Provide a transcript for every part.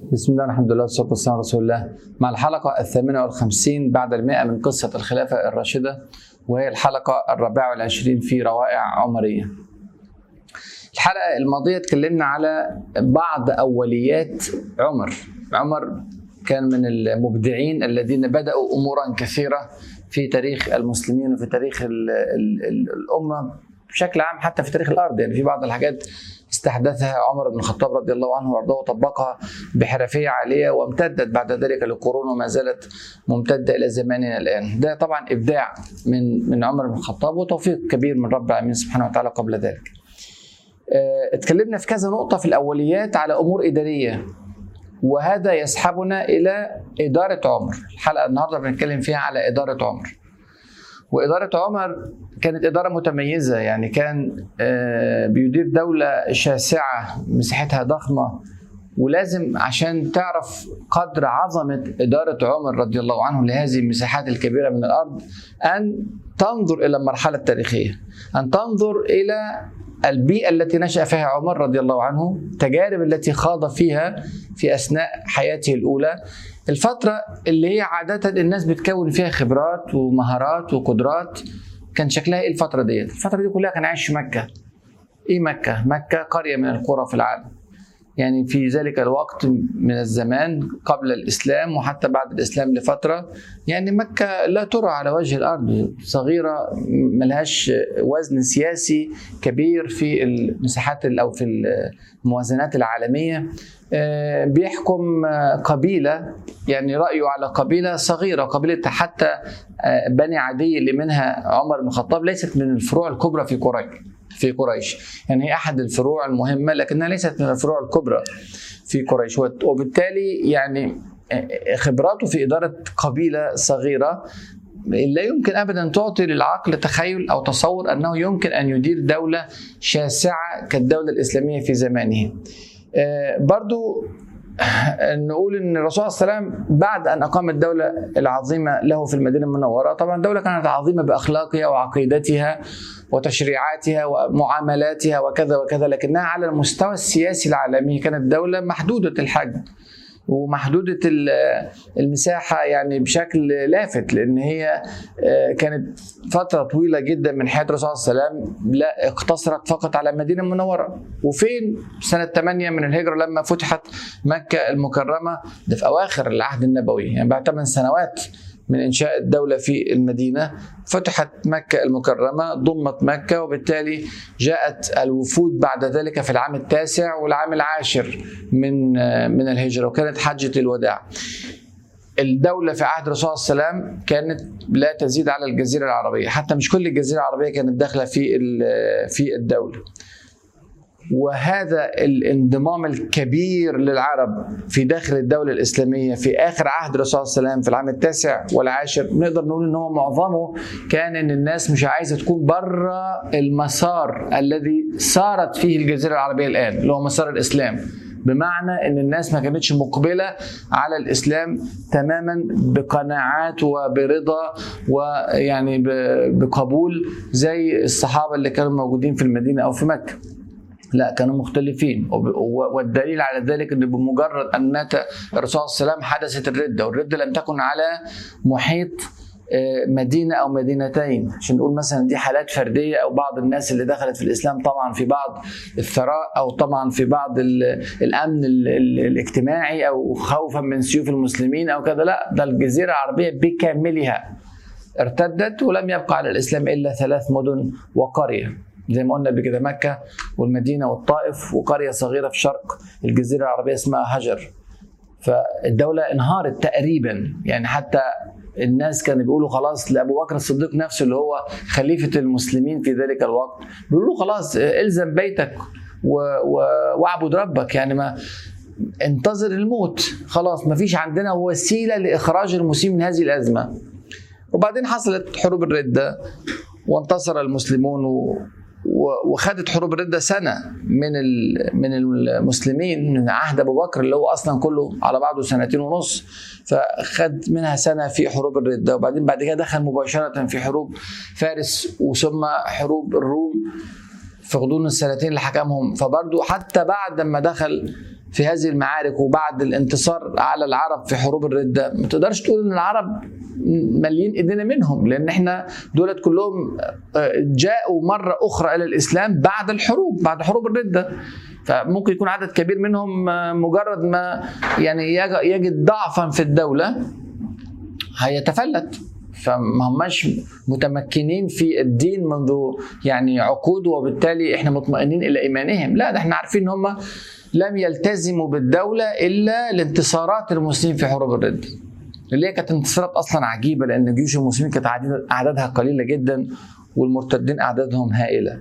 بسم الله الحمد لله والصلاة والسلام على رسول الله مع الحلقة الثامنة والخمسين بعد المئة من قصة الخلافة الراشدة وهي الحلقة الرابعة والعشرين في روائع عمرية الحلقة الماضية اتكلمنا على بعض أوليات عمر عمر كان من المبدعين الذين بدأوا أمورا كثيرة في تاريخ المسلمين وفي تاريخ ال ال ال الأمة بشكل عام حتى في تاريخ الأرض يعني في بعض الحاجات استحدثها عمر بن الخطاب رضي الله عنه وارضاه وطبقها بحرفيه عاليه وامتدت بعد ذلك لقرون وما زالت ممتده الى زماننا الان. ده طبعا ابداع من من عمر بن الخطاب وتوفيق كبير من رب العالمين سبحانه وتعالى قبل ذلك. اتكلمنا في كذا نقطه في الاوليات على امور اداريه وهذا يسحبنا الى اداره عمر. الحلقه النهارده بنتكلم فيها على اداره عمر. وإدارة عمر كانت إدارة متميزة يعني كان بيدير دولة شاسعة مساحتها ضخمة ولازم عشان تعرف قدر عظمة إدارة عمر رضي الله عنه لهذه المساحات الكبيرة من الأرض أن تنظر إلى المرحلة التاريخية أن تنظر إلى البيئة التي نشأ فيها عمر رضي الله عنه التجارب التي خاض فيها في أثناء حياته الأولى الفترة اللي هي عادة الناس بتكون فيها خبرات ومهارات وقدرات كان شكلها ايه الفترة ديت؟ الفترة دي كلها كان عايش في مكة. ايه مكة؟ مكة قرية من القرى في العالم. يعني في ذلك الوقت من الزمان قبل الاسلام وحتى بعد الاسلام لفتره يعني مكه لا ترى على وجه الارض صغيره ملهاش وزن سياسي كبير في المساحات او في الموازنات العالميه بيحكم قبيله يعني رايه على قبيله صغيره قبيله حتى بني عدي اللي منها عمر بن الخطاب ليست من الفروع الكبرى في قريش في قريش يعني هي احد الفروع المهمه لكنها ليست من الفروع الكبرى في قريش وبالتالي يعني خبراته في اداره قبيله صغيره لا يمكن ابدا تعطي للعقل تخيل او تصور انه يمكن ان يدير دوله شاسعه كالدوله الاسلاميه في زمانه. برضو نقول ان الرسول صلى الله عليه وسلم بعد ان اقام الدوله العظيمه له في المدينه المنوره طبعا الدوله كانت عظيمه باخلاقها وعقيدتها وتشريعاتها ومعاملاتها وكذا وكذا لكنها على المستوى السياسي العالمي كانت دوله محدوده الحجم ومحدودة المساحة يعني بشكل لافت لأن هي كانت فترة طويلة جدا من حياة الرسول صلى الله عليه وسلم لا اقتصرت فقط على المدينة المنورة وفين سنة 8 من الهجرة لما فتحت مكة المكرمة ده في أواخر العهد النبوي يعني بعد 8 سنوات من انشاء الدوله في المدينه فتحت مكه المكرمه ضمت مكه وبالتالي جاءت الوفود بعد ذلك في العام التاسع والعام العاشر من من الهجره وكانت حجه الوداع. الدوله في عهد الرسول صلى الله عليه وسلم كانت لا تزيد على الجزيره العربيه، حتى مش كل الجزيره العربيه كانت داخله في في الدوله. وهذا الانضمام الكبير للعرب في داخل الدولة الإسلامية في آخر عهد الرسول صلى الله عليه وسلم في العام التاسع والعاشر نقدر نقول إن هو معظمه كان إن الناس مش عايزة تكون بره المسار الذي سارت فيه الجزيرة العربية الآن اللي هو مسار الإسلام بمعنى ان الناس ما كانتش مقبله على الاسلام تماما بقناعات وبرضا ويعني بقبول زي الصحابه اللي كانوا موجودين في المدينه او في مكه. لا كانوا مختلفين والدليل على ذلك ان بمجرد ان مات الرسول صلى الله عليه وسلم حدثت الرده والرده لم تكن على محيط مدينة أو مدينتين عشان نقول مثلا دي حالات فردية أو بعض الناس اللي دخلت في الإسلام طبعا في بعض الثراء أو طبعا في بعض الأمن الاجتماعي أو خوفا من سيوف المسلمين أو كذا لا ده الجزيرة العربية بكاملها ارتدت ولم يبقى على الإسلام إلا ثلاث مدن وقرية زي ما قلنا قبل كده مكة والمدينة والطائف وقرية صغيرة في شرق الجزيرة العربية اسمها هجر فالدولة انهارت تقريبا يعني حتى الناس كانوا بيقولوا خلاص لابو بكر الصديق نفسه اللي هو خليفه المسلمين في ذلك الوقت بيقولوا له خلاص الزم بيتك و... و... واعبد ربك يعني ما انتظر الموت خلاص ما فيش عندنا وسيله لاخراج المسلمين من هذه الازمه وبعدين حصلت حروب الرده وانتصر المسلمون و... وخدت حروب الردة سنة من من المسلمين من عهد أبو بكر اللي هو أصلا كله على بعضه سنتين ونص فخد منها سنة في حروب الردة وبعدين بعد كده دخل مباشرة في حروب فارس وثم حروب الروم في غضون السنتين اللي حكمهم فبرضه حتى بعد ما دخل في هذه المعارك وبعد الانتصار على العرب في حروب الردة ما تقدرش تقول ان العرب مالين ايدينا منهم لان احنا دولت كلهم جاءوا مرة اخرى الى الاسلام بعد الحروب بعد حروب الردة فممكن يكون عدد كبير منهم مجرد ما يعني يجد ضعفا في الدولة هيتفلت فما هماش متمكنين في الدين منذ يعني عقود وبالتالي احنا مطمئنين الى ايمانهم لا ده احنا عارفين ان هم لم يلتزموا بالدوله الا لانتصارات المسلمين في حروب الرد اللي هي كانت انتصارات اصلا عجيبه لان جيوش المسلمين كانت اعدادها قليله جدا والمرتدين اعدادهم هائله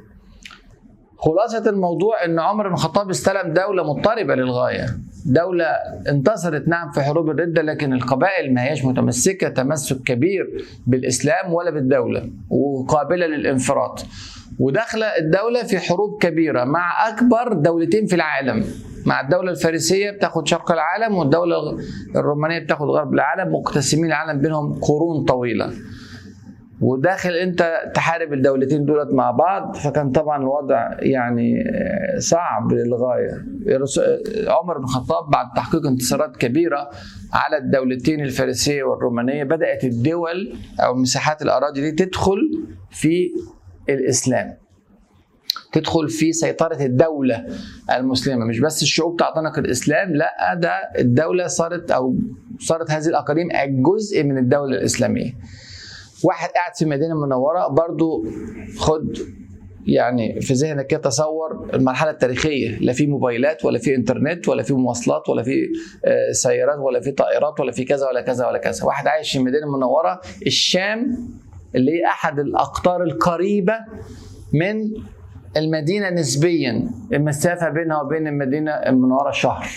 خلاصة الموضوع ان عمر بن الخطاب استلم دولة مضطربة للغاية دولة انتصرت نعم في حروب الردة لكن القبائل ما هياش متمسكة تمسك كبير بالإسلام ولا بالدولة وقابلة للانفراط وداخلة الدولة في حروب كبيرة مع أكبر دولتين في العالم مع الدولة الفارسية بتاخد شرق العالم والدولة الرومانية بتاخد غرب العالم مقتسمين العالم بينهم قرون طويلة وداخل انت تحارب الدولتين دولت مع بعض فكان طبعا الوضع يعني صعب للغايه عمر بن الخطاب بعد تحقيق انتصارات كبيره على الدولتين الفارسيه والرومانيه بدات الدول او مساحات الاراضي دي تدخل في الاسلام تدخل في سيطرة الدولة المسلمة مش بس الشعوب تعتنق الإسلام لا ده الدولة صارت أو صارت هذه الأقاليم جزء من الدولة الإسلامية واحد قاعد في المدينه المنوره برضو خد يعني في ذهنك كده تصور المرحله التاريخيه لا في موبايلات ولا في انترنت ولا في مواصلات ولا في سيارات ولا في طائرات ولا في كذا ولا كذا ولا كذا واحد عايش في المدينه المنوره الشام اللي هي احد الاقطار القريبه من المدينه نسبيا المسافه بينها وبين المدينه المنوره شهر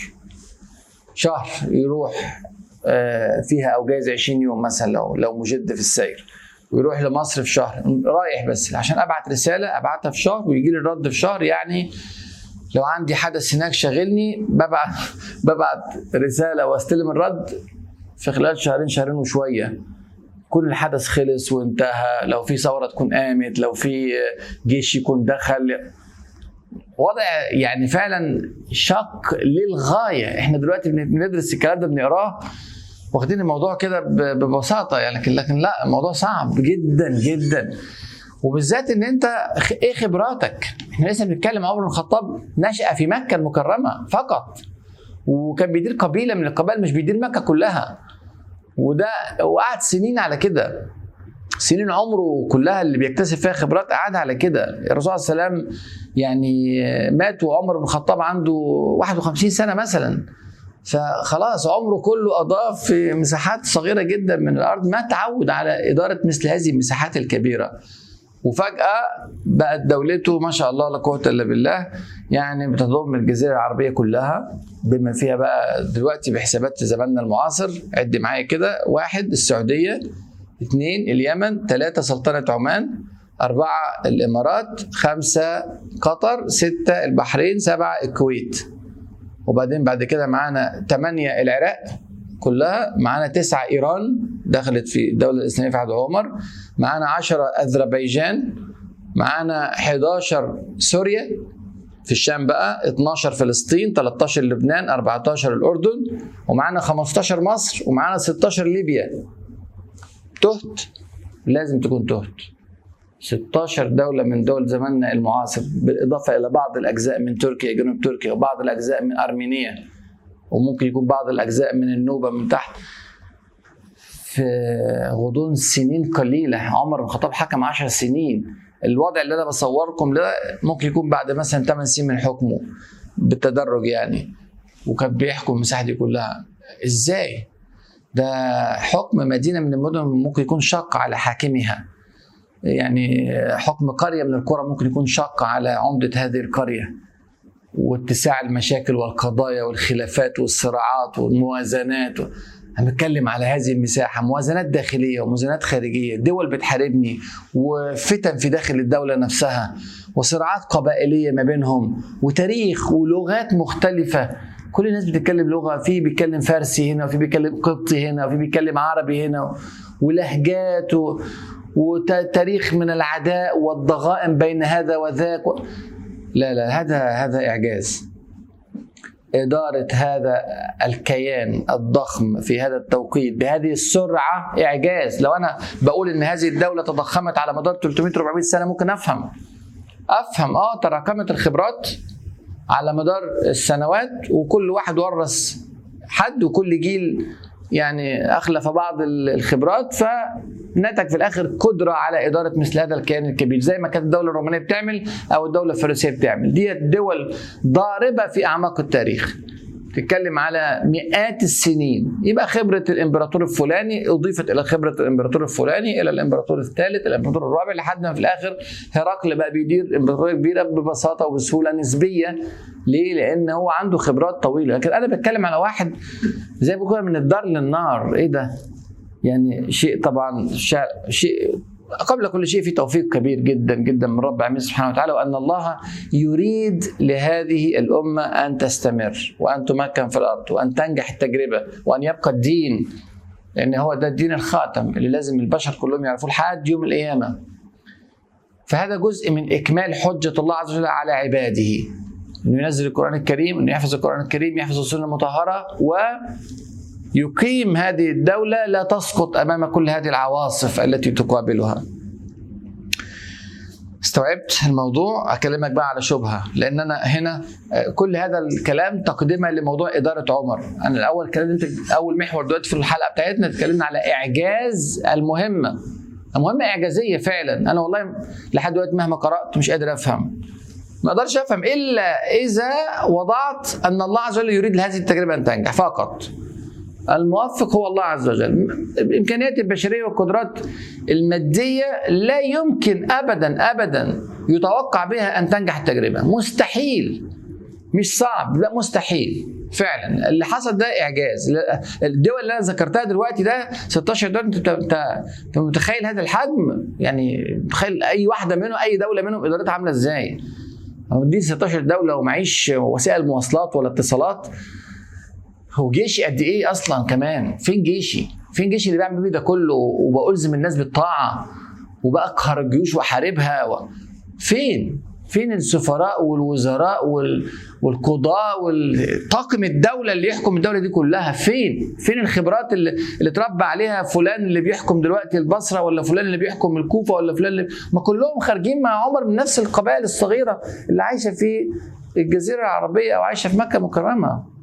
شهر يروح فيها او جايز 20 يوم مثلا لو لو مجد في السير ويروح لمصر في شهر رايح بس عشان ابعت رساله ابعتها في شهر ويجي لي الرد في شهر يعني لو عندي حدث هناك شاغلني ببعت ببعت رساله واستلم الرد في خلال شهرين شهرين وشويه كل الحدث خلص وانتهى لو في ثوره تكون قامت لو في جيش يكون دخل وضع يعني فعلا شق للغايه احنا دلوقتي بندرس الكلام ده بنقراه واخدين الموضوع كده ببساطه يعني لكن لكن لا الموضوع صعب جدا جدا وبالذات ان انت ايه خبراتك احنا لسه بنتكلم عمر بن الخطاب نشأ في مكه المكرمه فقط وكان بيدير قبيله من القبائل مش بيدير مكه كلها وده وقعد سنين على كده سنين عمره كلها اللي بيكتسب فيها خبرات قعدها على كده الرسول صلى الله عليه وسلم يعني مات وعمر بن الخطاب عنده 51 سنه مثلا فخلاص عمره كله قضاه في مساحات صغيره جدا من الارض ما تعود على اداره مثل هذه المساحات الكبيره وفجاه بقت دولته ما شاء الله لا قوه الا بالله يعني بتضم الجزيره العربيه كلها بما فيها بقى دلوقتي بحسابات زماننا المعاصر عد معايا كده واحد السعوديه اثنين اليمن ثلاثه سلطنه عمان أربعة الإمارات خمسة قطر ستة البحرين سبعة الكويت وبعدين بعد كده معانا ثمانية العراق كلها معانا تسعة إيران دخلت في الدولة الإسلامية في عهد عمر معانا عشرة أذربيجان معانا 11 سوريا في الشام بقى 12 فلسطين 13 لبنان 14 الأردن ومعانا 15 مصر ومعانا 16 ليبيا تهت لازم تكون تهت 16 دولة من دول زماننا المعاصر بالإضافة إلى بعض الأجزاء من تركيا جنوب تركيا وبعض الأجزاء من أرمينيا وممكن يكون بعض الأجزاء من النوبة من تحت في غضون سنين قليلة عمر بن الخطاب حكم 10 سنين الوضع اللي أنا بصوركم ده ممكن يكون بعد مثلا 8 سنين من حكمه بالتدرج يعني وكان بيحكم المساحة دي كلها إزاي؟ ده حكم مدينة من المدن ممكن يكون شق على حاكمها يعني حكم قريه من القرى ممكن يكون شق على عمده هذه القريه واتساع المشاكل والقضايا والخلافات والصراعات والموازنات هنتكلم على هذه المساحة موازنات داخلية وموازنات خارجية دول بتحاربني وفتن في داخل الدولة نفسها وصراعات قبائلية ما بينهم وتاريخ ولغات مختلفة كل الناس بتتكلم لغة في بيتكلم فارسي هنا وفي بيتكلم قبطي هنا وفي بيتكلم عربي هنا ولهجات و... وتاريخ من العداء والضغائن بين هذا وذاك لا لا هذا هذا اعجاز إدارة هذا الكيان الضخم في هذا التوقيت بهذه السرعة إعجاز لو أنا بقول إن هذه الدولة تضخمت على مدار 300 400 سنة ممكن أفهم أفهم أه تراكمت الخبرات على مدار السنوات وكل واحد ورث حد وكل جيل يعني اخلف بعض الخبرات فنتج في الاخر قدره على اداره مثل هذا الكيان الكبير زي ما كانت الدوله الرومانيه بتعمل او الدوله الفارسيه بتعمل دي دول ضاربه في اعماق التاريخ تتكلم على مئات السنين يبقى خبره الامبراطور الفلاني اضيفت الى خبره الامبراطور الفلاني الى الامبراطور الثالث الامبراطور الرابع لحد ما في الاخر هرقل بقى بيدير امبراطوريه كبيره ببساطه وبسهوله نسبيه ليه؟ لان هو عنده خبرات طويله لكن انا بتكلم على واحد زي ما بيقول من الدار للنار ايه ده؟ يعني شيء طبعا شيء قبل كل شيء في توفيق كبير جدا جدا من رب العالمين سبحانه وتعالى وان الله يريد لهذه الامه ان تستمر وان تمكن في الارض وان تنجح التجربه وان يبقى الدين لان هو ده الدين الخاتم اللي لازم البشر كلهم يعرفوه لحد يوم القيامه فهذا جزء من اكمال حجه الله عز وجل على عباده انه ينزل القران الكريم انه يحفظ القران الكريم يحفظ السنه المطهره و يقيم هذه الدولة لا تسقط أمام كل هذه العواصف التي تقابلها استوعبت الموضوع اكلمك بقى على شبهه لان انا هنا كل هذا الكلام تقدمه لموضوع اداره عمر انا الاول كلمت اول محور دلوقتي في الحلقه بتاعتنا اتكلمنا على اعجاز المهمه مهمه اعجازيه فعلا انا والله لحد دلوقتي مهما قرات مش قادر افهم ما اقدرش افهم الا اذا وضعت ان الله عز وجل يريد لهذه التجربه ان تنجح فقط الموفق هو الله عز وجل الامكانيات البشريه والقدرات الماديه لا يمكن ابدا ابدا يتوقع بها ان تنجح التجربه مستحيل مش صعب لا مستحيل فعلا اللي حصل ده اعجاز الدول اللي انا ذكرتها دلوقتي ده 16 دوله انت انت متخيل هذا الحجم يعني متخيل اي واحده منهم اي دوله منهم ادارتها عامله ازاي دي 16 دوله ومعيش وسائل مواصلات ولا اتصالات هو جيشي قد ايه اصلا كمان فين جيشي فين جيشي اللي بعمل بيه ده كله وبألزم الناس بالطاعه وبأقهر الجيوش واحاربها و... فين فين السفراء والوزراء وال... والقضاء والطاقم الدوله اللي يحكم الدوله دي كلها فين فين الخبرات اللي, اللي اتربى عليها فلان اللي بيحكم دلوقتي البصره ولا فلان اللي بيحكم الكوفه ولا فلان اللي... ما كلهم خارجين مع عمر من نفس القبائل الصغيره اللي عايشه في الجزيره العربيه او عايشه في مكه المكرمه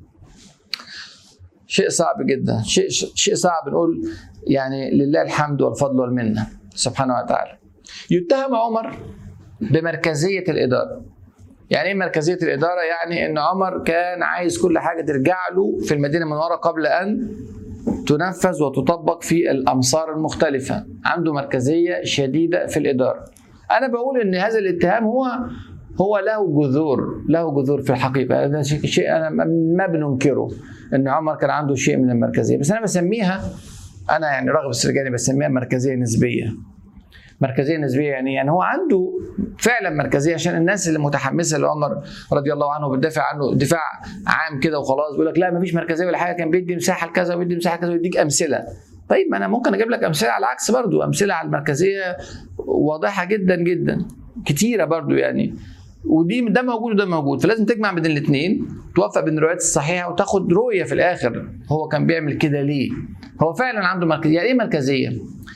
شيء صعب جدا شيء شيء صعب نقول يعني لله الحمد والفضل والمنه سبحانه وتعالى يتهم عمر بمركزيه الاداره يعني ايه مركزيه الاداره يعني ان عمر كان عايز كل حاجه ترجع له في المدينه المنوره قبل ان تنفذ وتطبق في الامصار المختلفه عنده مركزيه شديده في الاداره انا بقول ان هذا الاتهام هو هو له جذور له جذور في الحقيقه هذا شيء انا ما بننكره ان عمر كان عنده شيء من المركزيه بس انا بسميها انا يعني راغب السرجاني بسميها مركزيه نسبيه مركزيه نسبيه يعني يعني هو عنده فعلا مركزيه عشان الناس اللي متحمسه لعمر رضي الله عنه بتدافع عنه دفاع عام كده وخلاص بيقول لك لا ما فيش مركزيه ولا حاجه كان بيدي مساحه لكذا وبيدي مساحه لكذا ويديك امثله طيب ما انا ممكن اجيب لك امثله على العكس برضو امثله على المركزيه واضحه جدا جدا كتيره برضو يعني ودي ده موجود وده موجود فلازم تجمع بين الاثنين توفق بين الروايات الصحيحه وتاخد رؤيه في الاخر هو كان بيعمل كده ليه هو فعلا عنده مركزيه يعني ايه مركزيه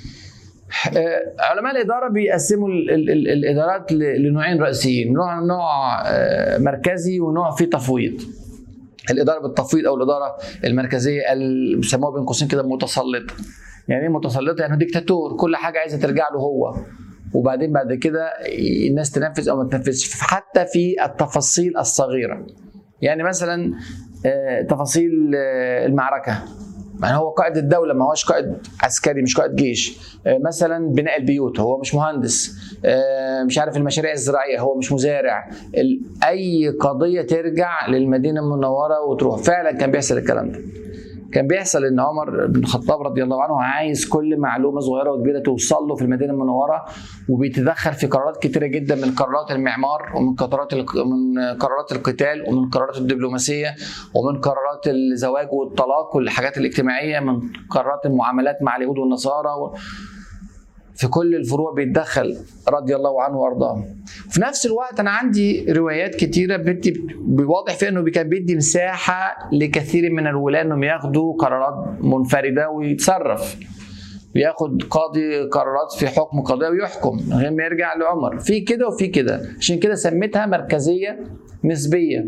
آه علماء الاداره بيقسموا ال ال ال الادارات لنوعين رئيسيين نوع نوع آه مركزي ونوع فيه تفويض الاداره بالتفويض او الاداره المركزيه اللي بيسموها بين قوسين كده متسلطه يعني ايه متسلطه يعني ديكتاتور كل حاجه عايزه ترجع له هو وبعدين بعد كده الناس تنفذ او ما تنفذش حتى في التفاصيل الصغيره يعني مثلا تفاصيل المعركه يعني هو قائد الدوله ما هوش قائد عسكري مش قائد جيش مثلا بناء البيوت هو مش مهندس مش عارف المشاريع الزراعيه هو مش مزارع اي قضيه ترجع للمدينه المنوره وتروح فعلا كان بيحصل الكلام ده كان بيحصل ان عمر بن الخطاب رضي الله عنه عايز كل معلومه صغيره وكبيره توصل له في المدينه المنوره وبيتدخل في قرارات كتيره جدا من قرارات المعمار ومن قرارات من قرارات القتال ومن قرارات الدبلوماسيه ومن قرارات الزواج والطلاق والحاجات الاجتماعيه من قرارات المعاملات مع اليهود والنصارى و... في كل الفروع بيتدخل رضي الله عنه وارضاه في نفس الوقت انا عندي روايات كتيره بتدي واضح فيها انه كان بيدي مساحه لكثير من الولاة انهم ياخدوا قرارات منفرده ويتصرف بياخد قاضي قرارات في حكم قضيه ويحكم من غير ما يرجع لعمر في كده وفي كده عشان كده سميتها مركزيه نسبيه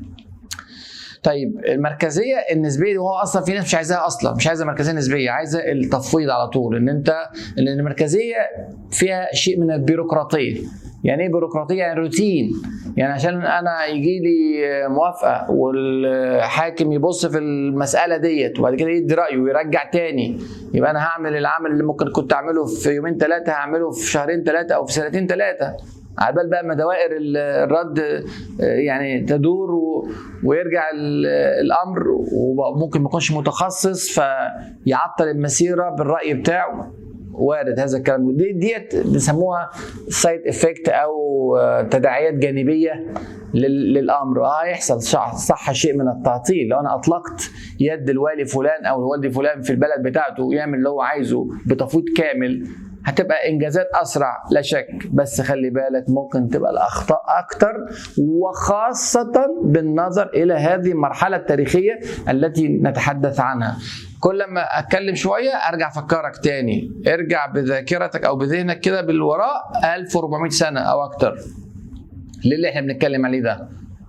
طيب المركزيه النسبيه دي هو اصلا في ناس مش عايزاها اصلا مش عايزه مركزيه نسبيه عايزه التفويض على طول ان انت ان المركزيه فيها شيء من البيروقراطيه يعني ايه بيروقراطيه يعني روتين يعني عشان انا يجي لي موافقه والحاكم يبص في المساله ديت وبعد كده يدي رايه ويرجع تاني يبقى انا هعمل العمل اللي ممكن كنت اعمله في يومين ثلاثه هعمله في شهرين ثلاثه او في سنتين ثلاثه على بال بقى ما دوائر الرد يعني تدور ويرجع الامر وممكن ما يكونش متخصص فيعطل المسيره بالراي بتاعه وارد هذا الكلام دي ديت بيسموها سايد افكت او تداعيات جانبيه للامر اه يحصل صح شيء من التعطيل لو انا اطلقت يد الوالي فلان او الوالي فلان في البلد بتاعته يعمل اللي هو عايزه بتفويض كامل هتبقى انجازات اسرع لا شك بس خلي بالك ممكن تبقى الاخطاء اكتر وخاصه بالنظر الى هذه المرحله التاريخيه التي نتحدث عنها كل ما اتكلم شويه ارجع افكرك تاني ارجع بذاكرتك او بذهنك كده بالوراء 1400 سنه او اكتر للي احنا بنتكلم عليه ده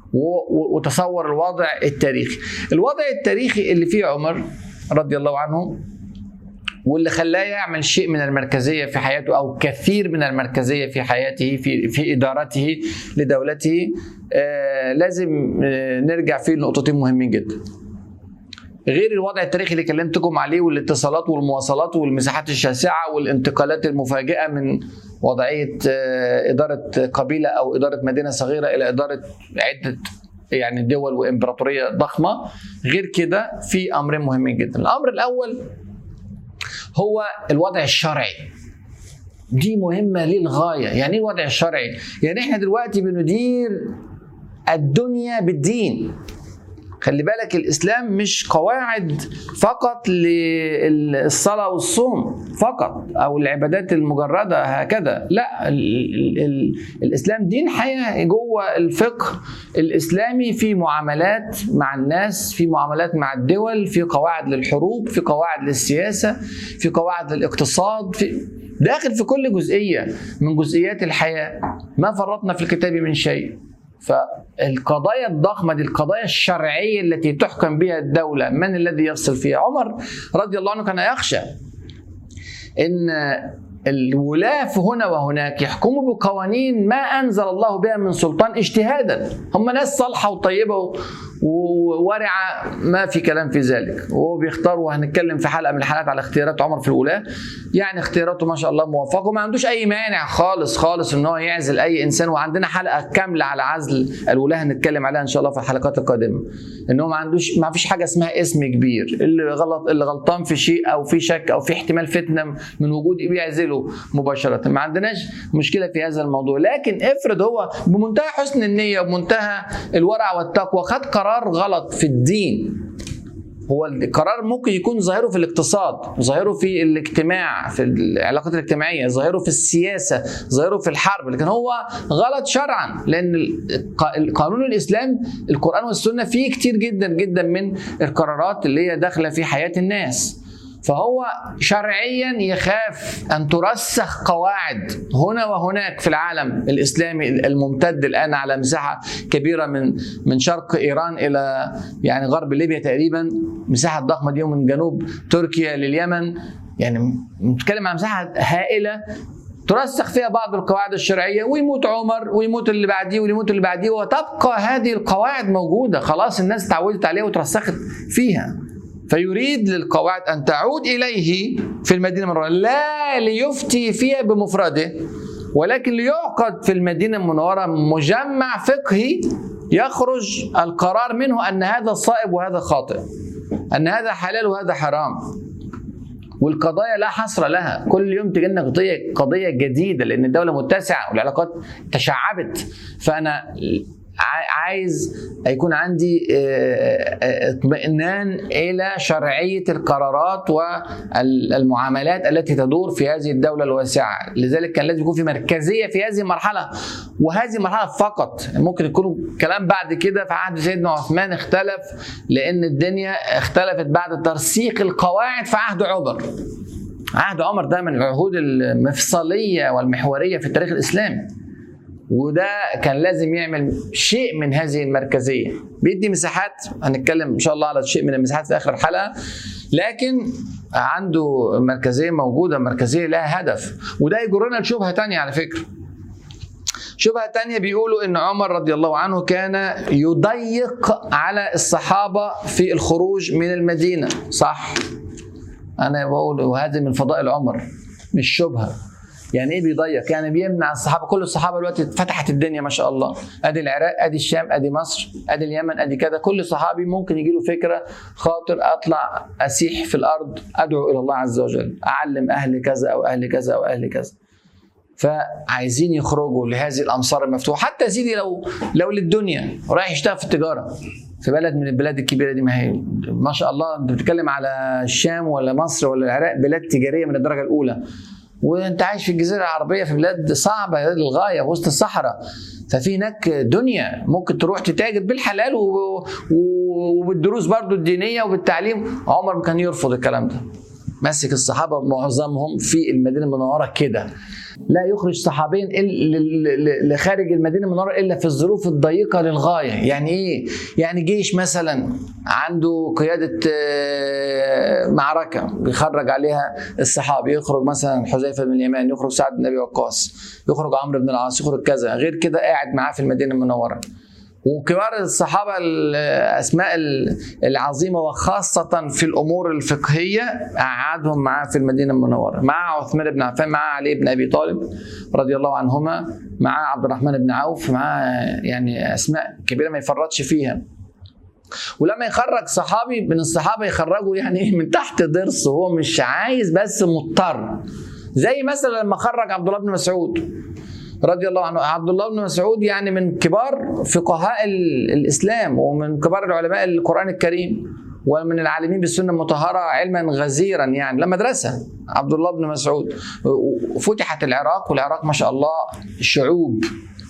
وتصور الوضع التاريخي الوضع التاريخي اللي فيه عمر رضي الله عنه واللي خلاه يعمل شيء من المركزيه في حياته او كثير من المركزيه في حياته في في ادارته لدولته آه لازم آه نرجع فيه لنقطتين مهمين جدا. غير الوضع التاريخي اللي كلمتكم عليه والاتصالات والمواصلات والمساحات الشاسعه والانتقالات المفاجئه من وضعيه آه اداره قبيله او اداره مدينه صغيره الى اداره عده يعني دول وامبراطوريه ضخمه غير كده في امرين مهمين جدا الامر الاول هو الوضع الشرعي دي مهمة للغاية يعني ايه الوضع الشرعي يعني احنا دلوقتي بندير الدنيا بالدين خلي بالك الاسلام مش قواعد فقط للصلاه والصوم فقط او العبادات المجرده هكذا لا ال ال ال الاسلام دين حياه جوه الفقه الاسلامي في معاملات مع الناس في معاملات مع الدول في قواعد للحروب في قواعد للسياسه في قواعد للاقتصاد في داخل في كل جزئيه من جزئيات الحياه ما فرطنا في الكتاب من شيء فالقضايا الضخمة دي القضايا الشرعية التي تحكم بها الدولة من الذي يفصل فيها عمر رضي الله عنه كان يخشى ان الولاة في هنا وهناك يحكموا بقوانين ما أنزل الله بها من سلطان اجتهادا هم ناس صالحة وطيبة وورعة ما في كلام في ذلك وهو بيختار وهنتكلم في حلقة من الحلقات على اختيارات عمر في الولاة يعني اختياراته ما شاء الله موفقة وما عندوش أي مانع خالص خالص إن هو يعزل أي إنسان وعندنا حلقة كاملة على عزل الولاة هنتكلم عليها إن شاء الله في الحلقات القادمة إن هو ما عندوش ما فيش حاجة اسمها اسم كبير اللي غلط اللي غلطان في شيء أو في شك أو في احتمال فتنة من وجود بيعزله مباشرة ما عندناش مشكلة في هذا الموضوع لكن افرض هو بمنتهى حسن النية ومنتهى الورع والتقوى خد قرار غلط في الدين هو القرار ممكن يكون ظاهره في الاقتصاد ظاهره في الاجتماع في العلاقات الاجتماعيه ظاهره في السياسه ظاهره في الحرب لكن هو غلط شرعا لان القانون الاسلام القران والسنه فيه كتير جدا جدا من القرارات اللي هي داخله في حياه الناس فهو شرعيا يخاف ان ترسخ قواعد هنا وهناك في العالم الاسلامي الممتد الان على مساحه كبيره من من شرق ايران الى يعني غرب ليبيا تقريبا مساحه ضخمه دي ومن جنوب تركيا لليمن يعني بنتكلم عن مساحه هائله ترسخ فيها بعض القواعد الشرعية ويموت عمر ويموت اللي بعديه ويموت اللي بعديه وتبقى هذه القواعد موجودة خلاص الناس تعودت عليها وترسخت فيها فيريد للقواعد أن تعود إليه في المدينة المنورة لا ليفتي فيها بمفرده ولكن ليعقد في المدينة المنورة مجمع فقهي يخرج القرار منه أن هذا صائب وهذا خاطئ أن هذا حلال وهذا حرام والقضايا لا حصر لها كل يوم تجي لنا قضيه قضيه جديده لان الدوله متسعه والعلاقات تشعبت فانا عايز يكون عندي اطمئنان الى شرعيه القرارات والمعاملات التي تدور في هذه الدوله الواسعه لذلك كان لازم يكون في مركزيه في هذه المرحله وهذه المرحله فقط ممكن يكون كلام بعد كده في عهد سيدنا عثمان اختلف لان الدنيا اختلفت بعد ترسيخ القواعد في عهد عمر عهد عمر ده من العهود المفصليه والمحوريه في التاريخ الاسلامي وده كان لازم يعمل شيء من هذه المركزيه بيدي مساحات هنتكلم ان شاء الله على شيء من المساحات في اخر الحلقه لكن عنده مركزيه موجوده مركزيه لها هدف وده يجرنا لشبهه تانية على فكره شبهة تانية بيقولوا ان عمر رضي الله عنه كان يضيق على الصحابة في الخروج من المدينة صح انا بقول وهذه من فضائل عمر مش شبهه يعني ايه بيضيق يعني بيمنع الصحابه كل الصحابه دلوقتي فتحت الدنيا ما شاء الله ادي العراق ادي الشام ادي مصر ادي اليمن ادي كذا كل صحابي ممكن يجي له فكره خاطر اطلع اسيح في الارض ادعو الى الله عز وجل اعلم اهل كذا او اهل كذا او اهل كذا فعايزين يخرجوا لهذه الامصار المفتوحه حتى يا سيدي لو لو للدنيا رايح يشتغل في التجاره في بلد من البلاد الكبيره دي ما هي ما شاء الله انت بتتكلم على الشام ولا مصر ولا العراق بلاد تجاريه من الدرجه الاولى وانت عايش في الجزيره العربيه في بلاد صعبه للغايه وسط الصحراء ففي هناك دنيا ممكن تروح تتاجر بالحلال وبالدروس برضو الدينيه وبالتعليم عمر كان يرفض الكلام ده ماسك الصحابه معظمهم في المدينه المنوره كده لا يخرج صحابين لخارج المدينه المنوره الا في الظروف الضيقه للغايه يعني ايه يعني جيش مثلا عنده قياده معركه بيخرج عليها الصحابي يخرج مثلا حذيفه بن اليمان يخرج سعد بن ابي وقاص يخرج عمرو بن العاص يخرج كذا غير كده قاعد معاه في المدينه المنوره وكبار الصحابة الأسماء العظيمة وخاصة في الأمور الفقهية قعدهم معاه في المدينة المنورة مع عثمان بن عفان مع علي بن أبي طالب رضي الله عنهما مع عبد الرحمن بن عوف مع يعني أسماء كبيرة ما يفرطش فيها ولما يخرج صحابي من الصحابة يخرجوا يعني ايه من تحت ضرس هو مش عايز بس مضطر زي مثلا لما خرج عبد الله بن مسعود رضي الله عنه عبد الله بن مسعود يعني من كبار فقهاء الاسلام ومن كبار العلماء القران الكريم ومن العالمين بالسنه المطهره علما غزيرا يعني لما مدرسه عبد الله بن مسعود فتحت العراق والعراق ما شاء الله شعوب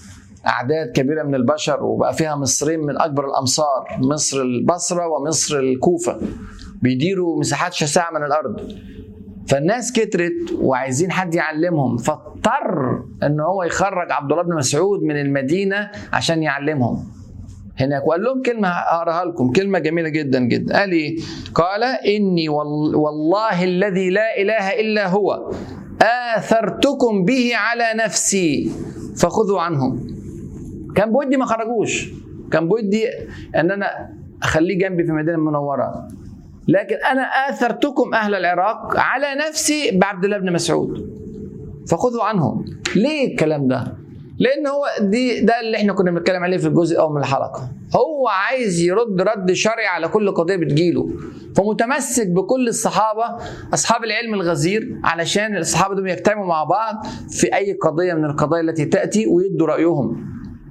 اعداد كبيره من البشر وبقى فيها مصرين من اكبر الامصار مصر البصره ومصر الكوفه بيديروا مساحات شاسعه من الارض فالناس كترت وعايزين حد يعلمهم فاضطر ان هو يخرج عبد الله بن مسعود من المدينه عشان يعلمهم هناك وقال لهم كلمه اقراها لكم كلمه جميله جدا جدا قال ايه قال اني والله الذي لا اله الا هو اثرتكم به على نفسي فخذوا عنه كان بودي ما خرجوش كان بودي ان انا اخليه جنبي في المدينه المنوره لكن انا اثرتكم اهل العراق على نفسي بعبد الله بن مسعود فخذوا عنه ليه الكلام ده لان هو دي ده اللي احنا كنا بنتكلم عليه في الجزء الاول من الحلقه هو عايز يرد رد شرعي على كل قضيه بتجيله فمتمسك بكل الصحابه اصحاب العلم الغزير علشان الصحابه دول يجتمعوا مع بعض في اي قضيه من القضايا التي تاتي ويدوا رايهم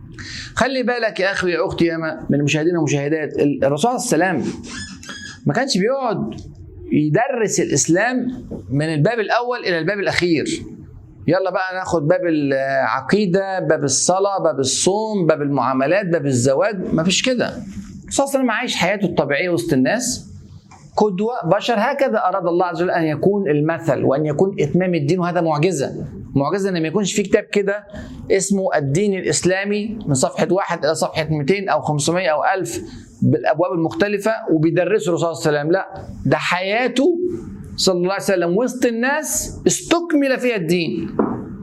خلي بالك يا اخي يا اختي يا من المشاهدين والمشاهدات الرسول صلى الله عليه وسلم ما كانش بيقعد يدرس الاسلام من الباب الاول الى الباب الاخير يلا بقى ناخد باب العقيده باب الصلاه باب الصوم باب المعاملات باب الزواج ما فيش كده الرسول صلى الله عليه وسلم عايش حياته الطبيعيه وسط الناس قدوة بشر هكذا أراد الله عز وجل أن يكون المثل وأن يكون إتمام الدين وهذا معجزة معجزة أن ما يكونش في كتاب كده اسمه الدين الإسلامي من صفحة واحد إلى صفحة 200 أو 500 أو 1000 بالابواب المختلفه وبيدرسوا الرسول صلى الله عليه وسلم لا ده حياته صلى الله عليه وسلم وسط الناس استكمل فيها الدين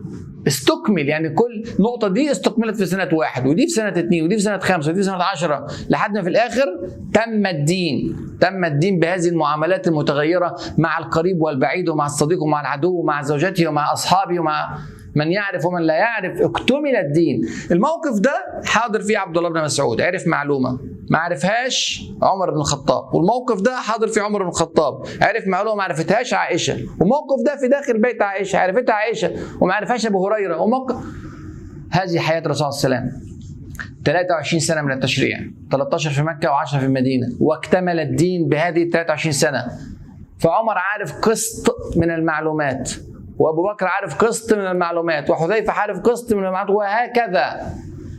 استكمل يعني كل نقطة دي استكملت في سنة واحد ودي في سنة اثنين ودي في سنة خمسة ودي في سنة عشرة لحد ما في الآخر تم الدين تم الدين بهذه المعاملات المتغيرة مع القريب والبعيد ومع الصديق ومع العدو ومع زوجته ومع أصحابه ومع من يعرف ومن لا يعرف اكتمل الدين الموقف ده حاضر فيه عبد الله بن مسعود عرف معلومه ما عرفهاش عمر بن الخطاب والموقف ده حاضر فيه عمر بن الخطاب عرف معلومه ما عرفتهاش عائشه والموقف ده في داخل بيت عائشه عرفتها عائشه وما عرفهاش ابو هريره وموقف هذه حياه الرسول صلى الله عليه وسلم 23 سنه من التشريع 13 في مكه و10 في المدينه واكتمل الدين بهذه ال 23 سنه فعمر عارف قسط من المعلومات وابو بكر عارف قسط من المعلومات وحذيفه عارف قسط من المعلومات وهكذا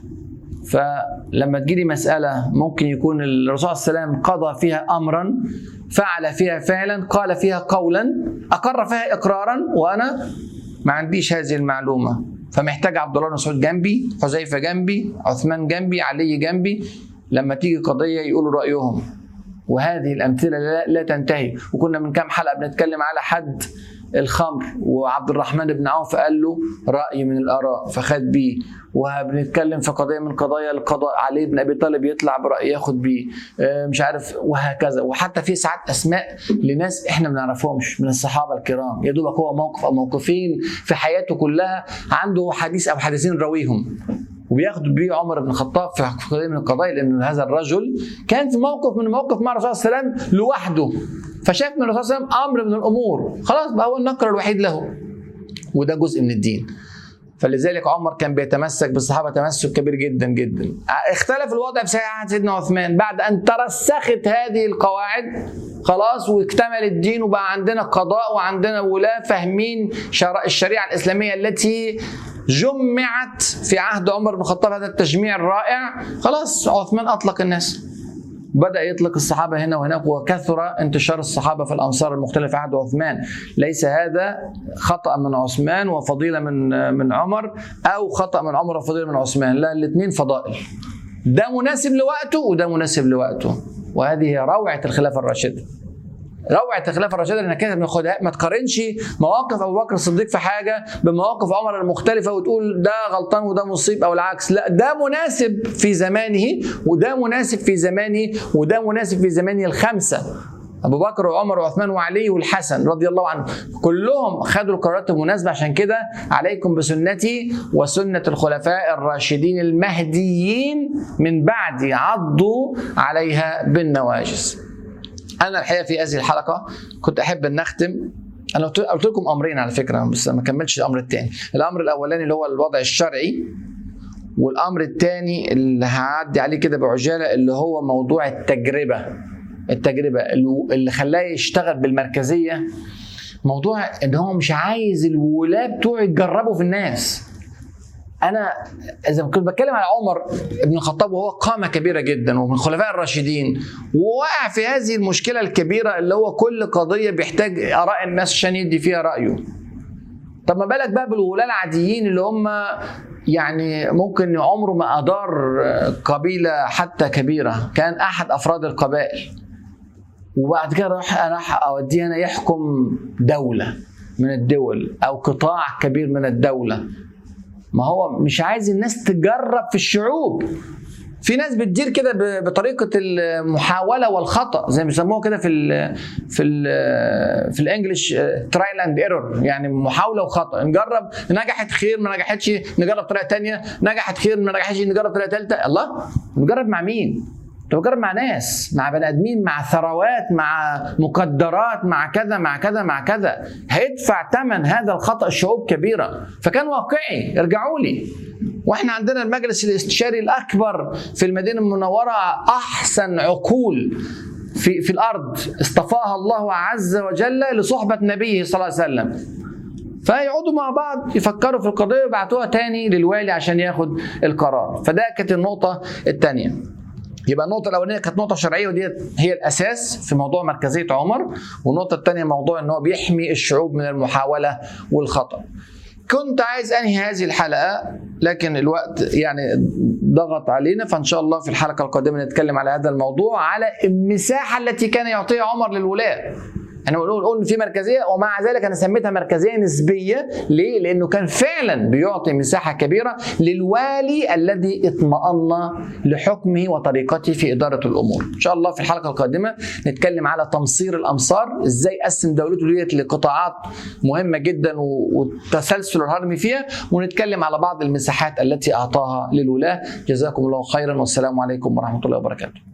فلما تجيلي مسألة ممكن يكون الرسول صلى الله عليه وسلم قضى فيها أمرا فعل فيها فعلا قال فيها قولا أقر فيها إقرارا وأنا ما عنديش هذه المعلومة فمحتاج عبد الله بن مسعود جنبي حذيفة جنبي عثمان جنبي علي جنبي لما تيجي قضية يقولوا رأيهم وهذه الأمثلة لا, لا تنتهي وكنا من كام حلقة بنتكلم على حد الخمر وعبد الرحمن بن عوف قال له رأي من الآراء فخد بيه وبنتكلم في قضية من قضايا القضاء علي بن أبي طالب يطلع برأي ياخد بيه آه، مش عارف وهكذا وحتى في ساعات أسماء لناس إحنا ما نعرفهمش من الصحابة الكرام يا دوبك هو موقف أو موقفين في حياته كلها عنده حديث أو حديثين راويهم وبياخد بيه عمر بن الخطاب في قضيه من القضايا لان هذا الرجل كان في موقف من المواقف مع الرسول صلى الله عليه وسلم لوحده فشاف من الرسول صلى الله عليه وسلم امر من الامور خلاص بقى هو النقر الوحيد له وده جزء من الدين فلذلك عمر كان بيتمسك بالصحابه تمسك كبير جدا جدا اختلف الوضع في عهد سيدنا عثمان بعد ان ترسخت هذه القواعد خلاص واكتمل الدين وبقى عندنا قضاء وعندنا ولاة فاهمين شرع- الشريعه الاسلاميه التي جمعت في عهد عمر بن الخطاب هذا التجميع الرائع خلاص عثمان اطلق الناس بدأ يطلق الصحابة هنا وهناك وكثر انتشار الصحابة في الأمصار المختلفة في عهد عثمان ليس هذا خطأ من عثمان وفضيلة من من عمر أو خطأ من عمر وفضيلة من عثمان لا الاثنين فضائل ده مناسب لوقته وده مناسب لوقته وهذه هي روعة الخلافة الراشدة روعة الخلافة الراشدة انك انت بناخدها ما تقارنش مواقف ابو بكر الصديق في حاجة بمواقف عمر المختلفة وتقول ده غلطان وده مصيب او العكس لا ده مناسب في زمانه وده مناسب في زمانه وده مناسب في زمانه الخمسة ابو بكر وعمر وعثمان وعلي والحسن رضي الله عنهم كلهم خدوا القرارات المناسبه عشان كده عليكم بسنتي وسنه الخلفاء الراشدين المهديين من بعدي عضوا عليها بالنواجذ انا الحقيقه في هذه الحلقه كنت احب ان نختم انا قلت قلت لكم امرين على فكره بس ما كملتش الامر الثاني الامر الاولاني اللي هو الوضع الشرعي والامر الثاني اللي هعدي عليه كده بعجاله اللي هو موضوع التجربه التجربه اللي- اللي خلاه يشتغل بالمركزيه موضوع ان هو مش عايز الولاة بتوعه يتجربوا في الناس انا اذا كنت بتكلم على عمر بن الخطاب وهو قامه كبيره جدا ومن الخلفاء الراشدين ووقع في هذه المشكله الكبيره اللي هو كل قضيه بيحتاج اراء الناس عشان يدي فيها رايه طب ما بالك بقى بالولاة العاديين اللي هم يعني ممكن عمره ما أدار قبيلة حتى كبيرة كان أحد أفراد القبائل وبعد كده راح راح أوديه أنا يحكم دولة من الدول أو قطاع كبير من الدولة ما هو مش عايز الناس تجرب في الشعوب في ناس بتدير كده ب- بطريقه المحاوله والخطا زي ما بيسموها كده في ال في ال في الانجليش ترايل اند ايرور يعني محاوله وخطا نجرب نجحت خير ما نجحتش نجرب طريقه تانية نجحت خير ما نجحتش نجرب طريقه ثالثه الله نجرب مع مين؟ طب بجرب مع ناس مع بني ادمين مع ثروات مع مقدرات مع كذا مع كذا مع كذا هيدفع ثمن هذا الخطا الشعوب كبيره فكان واقعي ارجعوا لي واحنا عندنا المجلس الاستشاري الاكبر في المدينه المنوره احسن عقول في في الارض اصطفاها الله عز وجل لصحبه نبيه صلى الله عليه وسلم فيقعدوا مع بعض يفكروا في القضيه ويبعتوها تاني للوالي عشان ياخد القرار فده كانت النقطه الثانيه يبقى النقطة الأولانية كانت نقطة شرعية ودي هي الأساس في موضوع مركزية عمر والنقطة الثانية موضوع إن هو بيحمي الشعوب من المحاولة والخطأ. كنت عايز انهي هذه الحلقه لكن الوقت يعني ضغط علينا فان شاء الله في الحلقه القادمه نتكلم على هذا الموضوع على المساحه التي كان يعطيها عمر للولاة احنا بنقول قلنا في مركزيه ومع ذلك انا سميتها مركزيه نسبيه ليه؟ لانه كان فعلا بيعطي مساحه كبيره للوالي الذي اطمأن لحكمه وطريقته في اداره الامور. ان شاء الله في الحلقه القادمه نتكلم على تمصير الامصار، ازاي قسم دولته ديت لقطاعات مهمه جدا والتسلسل الهرمي فيها ونتكلم على بعض المساحات التي اعطاها للولاه. جزاكم الله خيرا والسلام عليكم ورحمه الله وبركاته.